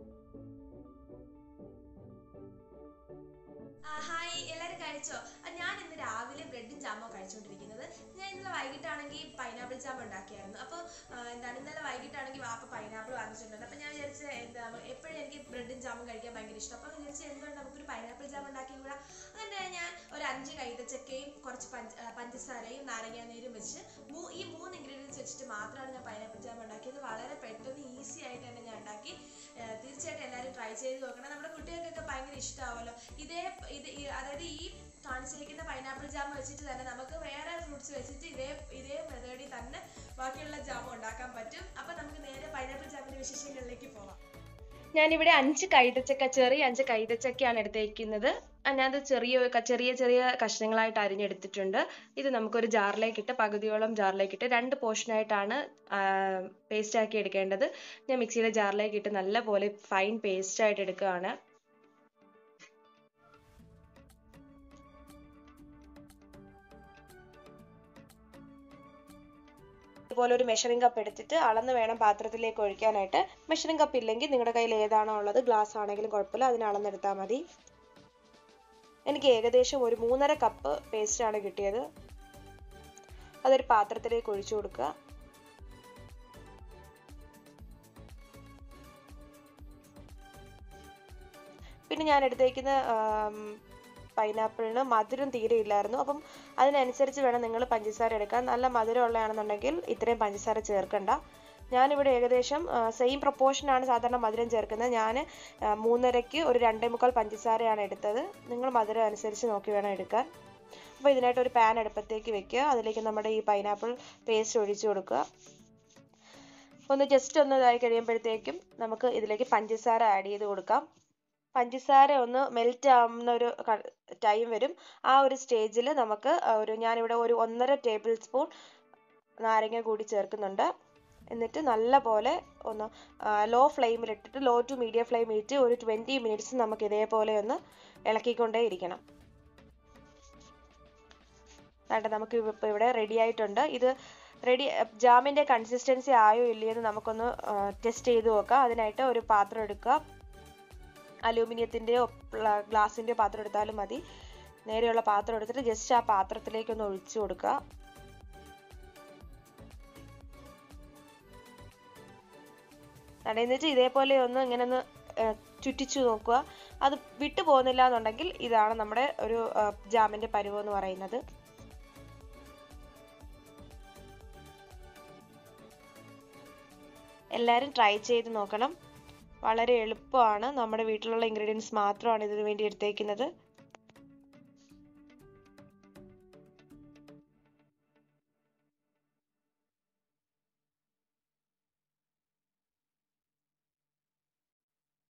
ആ, ഹായ് എല്ലാവരും കഴിച്ചോ ആ, ഞാൻ ഇന്ന് രാവിലെ ബ്രെഡും ജാമോ കഴിച്ചുകൊണ്ടിരിക്കുന്നത് ഞാൻ ഇന്നലെ വൈകിട്ടാണെങ്കിൽ പൈനാപ്പിൾ ജാം ഉണ്ടാക്കിയായിരുന്നു അപ്പോൾ എന്താണ് ഇന്നലെ വൈകിട്ടാണെങ്കിൽ വാപ്പ പൈനാപ്പിൾ വാങ്ങിച്ചിട്ടുണ്ട് അപ്പോൾ ഞാൻ വിചാരിച്ചത് എന്താ എപ്പോഴും എനിക്ക് ബ്രെഡും ജാമും കഴിക്കാൻ ഭയങ്കര ഇഷ്ടം അപ്പോൾ വിചാരിച്ചത് എന്തുകൊണ്ട് നമുക്കൊരു പൈനാപ്പിൾ ജാം ഉണ്ടാക്കി കൂടാ അങ്ങനെ ഞാൻ ഒരു അഞ്ച് കൈതച്ചക്കയും കുറച്ച് പഞ്ച ആ, പഞ്ചസാരയും നാരങ്ങാനീരും വെച്ച് മൂ ഈ മൂന്ന് ഇൻഗ്രീഡിയൻസ് വെച്ചിട്ട് മാത്രമാണ് ഞാൻ പൈനാപ്പിൾ ജാം ഉണ്ടാക്കിയത് വളരെ പെട്ടെന്ന് ഈസി ആയിട്ട് തന്നെ ഞാൻ ഉണ്ടാക്കി ആ, തീർച്ചയായിട്ടും എല്ലാവരും ട്രൈ ചെയ്ത് നോക്കണം നമ്മുടെ കുട്ടികൾക്കൊക്കെ ഭയങ്കര ഇഷ്ടമാവുമല്ലോ ഇതേ ഇത് ഈ- അതായത് ഈ കാണിച്ചിരിക്കുന്ന പൈനാപ്പിൾ ജാം വെച്ചിട്ട് തന്നെ നമുക്ക് വേറെ ഫ്രൂട്ട്സ് വെച്ചിട്ട് ഇതേ ഇതേ മെത്തേഡിൽ തന്നെ ബാക്കിയുള്ള ജാം ഉണ്ടാക്കാൻ പറ്റും അപ്പം നമുക്ക് നേരെ പൈനാപ്പിൾ ജാമിന്റെ വിശേഷങ്ങളിലേക്ക് പോവാം ഞാനിവിടെ അഞ്ച് കൈതച്ചക്ക ചെറിയ അഞ്ച് കൈതച്ചക്കയാണ് എടുത്തേക്കുന്നത് ഞാനത് ചെറിയ ക- ചെറിയ ചെറിയ കഷ്ണങ്ങളായിട്ട് അരിഞ്ഞെടുത്തിട്ടുണ്ട് ഇത് നമുക്കൊരു ജാറിലേക്കിട്ട് പകുതിയോളം ജാറിലേക്കിട്ട് രണ്ട് പോർഷനായിട്ടാണ് പേസ്റ്റ് ആക്കി എടുക്കേണ്ടത് ഞാൻ മിക്സിയുടെ ജാറിലേക്കിട്ട് നല്ലപോലെ ഫൈൻ പേസ്റ്റ് ആയിട്ട് എടുക്കുകയാണ് ഇതുപോലെ ഒരു മെഷറിംഗ് കപ്പ് എടുത്തിട്ട് അളന്ന് വേണം പാത്രത്തിലേക്ക് ഒഴിക്കാനായിട്ട് മെഷറിംഗ് കപ്പ് ഇല്ലെങ്കിൽ നിങ്ങളുടെ കയ്യിൽ ഏതാണോ ഉള്ളത് ഗ്ലാസ് ആണെങ്കിലും കുഴപ്പമില്ല അതിന് അളന്നെടുത്താൽ മതി എനിക്ക് ഏകദേശം ഒരു മൂന്നര കപ്പ് പേസ്റ്റ് ആണ് കിട്ടിയത് അതൊരു പാത്രത്തിലേക്ക് ഒഴിച്ചു കൊടുക്കുക പിന്നെ ഞാൻ എടുത്തേക്കുന്ന പൈനാപ്പിളിന് മധുരം തീരെ ഇല്ലായിരുന്നു അപ്പം അതിനനുസരിച്ച് വേണം നിങ്ങൾ പഞ്ചസാര എടുക്കാൻ നല്ല മധുരം ഉള്ളതാണെന്നുണ്ടെങ്കിൽ ഇത്രയും പഞ്ചസാര ചേർക്കണ്ട ഞാനിവിടെ ഏകദേശം സെയിം പ്രൊപ്പോർഷനാണ് സാധാരണ മധുരം ചേർക്കുന്നത് ഞാൻ മൂന്നരയ്ക്ക് ഒരു രണ്ടേ മുക്കാൽ പഞ്ചസാരയാണ് എടുത്തത് നിങ്ങൾ മധുരം അനുസരിച്ച് നോക്കി വേണം എടുക്കാൻ അപ്പോൾ ഇതിനായിട്ട് ഒരു പാൻ അടുപ്പത്തേക്ക് വെക്കുക അതിലേക്ക് നമ്മുടെ ഈ പൈനാപ്പിൾ പേസ്റ്റ് ഒഴിച്ചു കൊടുക്കുക ഒന്ന് ജസ്റ്റ് ഒന്ന് ഇതായി കഴിയുമ്പോഴത്തേക്കും നമുക്ക് ഇതിലേക്ക് പഞ്ചസാര ആഡ് ചെയ്ത് കൊടുക്കാം പഞ്ചസാര ഒന്ന് മെൽറ്റ് ആവുന്ന ഒരു ടൈം വരും ആ ഒരു സ്റ്റേജിൽ നമുക്ക് ഒരു ഞാനിവിടെ ഒരു ഒന്നര ടേബിൾ സ്പൂൺ നാരങ്ങ കൂടി ചേർക്കുന്നുണ്ട് എന്നിട്ട് നല്ല പോലെ ഒന്ന് ലോ ഫ്ലെയിമിൽ ഇട്ടിട്ട് ലോ ടു മീഡിയം ഫ്ലെയിമിൽ ഇട്ട് ഒരു ട്വൻറ്റി മിനിറ്റ്സ് നമുക്ക് ഇതേപോലെ ഒന്ന് ഇളക്കിക്കൊണ്ടേ ഇരിക്കണം വേണ്ട നമുക്ക് ഇപ്പോൾ ഇവിടെ റെഡി ആയിട്ടുണ്ട് ഇത് റെഡി ജാമിൻ്റെ കൺസിസ്റ്റൻസി ആയോ ഇല്ലയെന്ന് നമുക്കൊന്ന് ടെസ്റ്റ് ചെയ്ത് നോക്കാം അതിനായിട്ട് ഒരു പാത്രം എടുക്കുക അലൂമിനിയത്തിൻ്റെയോ ഗ്ലാസിൻ്റെയോ പാത്രം എടുത്താലും മതി നേരെയുള്ള പാത്രം എടുത്തിട്ട് ജസ്റ്റ് ആ പാത്രത്തിലേക്ക് ഒന്ന് ഒഴിച്ചു കൊടുക്കുക എന്നിട്ട് ഇതേപോലെ ഒന്ന് ഇങ്ങനെ ഒന്ന് ചുറ്റിച്ചു നോക്കുക അത് വിട്ടു പോകുന്നില്ല എന്നുണ്ടെങ്കിൽ ഇതാണ് നമ്മുടെ ഒരു ജാമിൻ്റെ പരുവം എന്ന് പറയുന്നത് എല്ലാവരും ട്രൈ ചെയ്ത് നോക്കണം വളരെ എളുപ്പമാണ് നമ്മുടെ വീട്ടിലുള്ള ഇൻഗ്രീഡിയൻസ് മാത്രമാണ് ഇതിനു വേണ്ടി എടുത്തേക്കുന്നത്